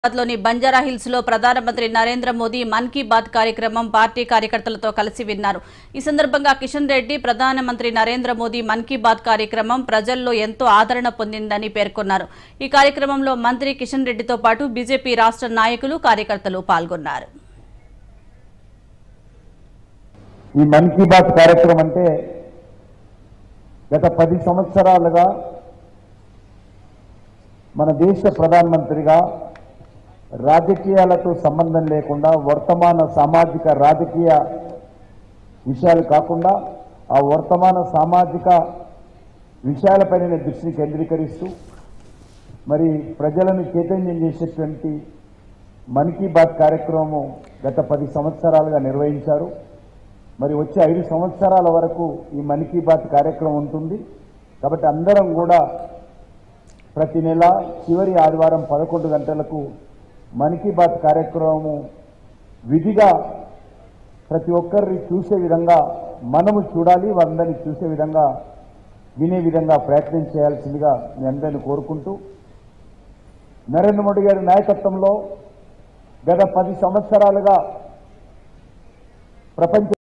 లోని బంజారా హిల్స్ లో ప్రధానమంత్రి నరేంద్ర మోదీ మన్ కీ బాత్ కార్యక్రమం పార్టీ కార్యకర్తలతో కలిసి విన్నారు ఈ సందర్భంగా కిషన్ రెడ్డి ప్రధానమంత్రి నరేంద్ర మోదీ మన్ కీ బాత్ కార్యక్రమం ప్రజల్లో ఎంతో ఆదరణ పొందిందని పేర్కొన్నారు ఈ కార్యక్రమంలో మంత్రి కిషన్ రెడ్డితో పాటు బీజేపీ రాష్ట్ర నాయకులు కార్యకర్తలు పాల్గొన్నారు ఈ మన్ కీ బాత్ కార్యక్రమం అంటే గత పది సంవత్సరాలుగా మన దేశ ప్రధానమంత్రిగా రాజకీయాలతో సంబంధం లేకుండా వర్తమాన సామాజిక రాజకీయ విషయాలు కాకుండా ఆ వర్తమాన సామాజిక విషయాలపైన దృష్టిని కేంద్రీకరిస్తూ మరి ప్రజలను చైతన్యం చేసేటువంటి మన్ కీ బాత్ కార్యక్రమం గత పది సంవత్సరాలుగా నిర్వహించారు మరి వచ్చే ఐదు సంవత్సరాల వరకు ఈ మన్ కీ బాత్ కార్యక్రమం ఉంటుంది కాబట్టి అందరం కూడా ప్రతి నెల చివరి ఆదివారం పదకొండు గంటలకు మన్ కీ బాత్ కార్యక్రమము విధిగా ప్రతి ఒక్కరిని చూసే విధంగా మనము చూడాలి వారందరినీ చూసే విధంగా వినే విధంగా ప్రయత్నం చేయాల్సిందిగా మీ అందరిని కోరుకుంటూ నరేంద్ర మోడీ గారి నాయకత్వంలో గత పది సంవత్సరాలుగా ప్రపంచ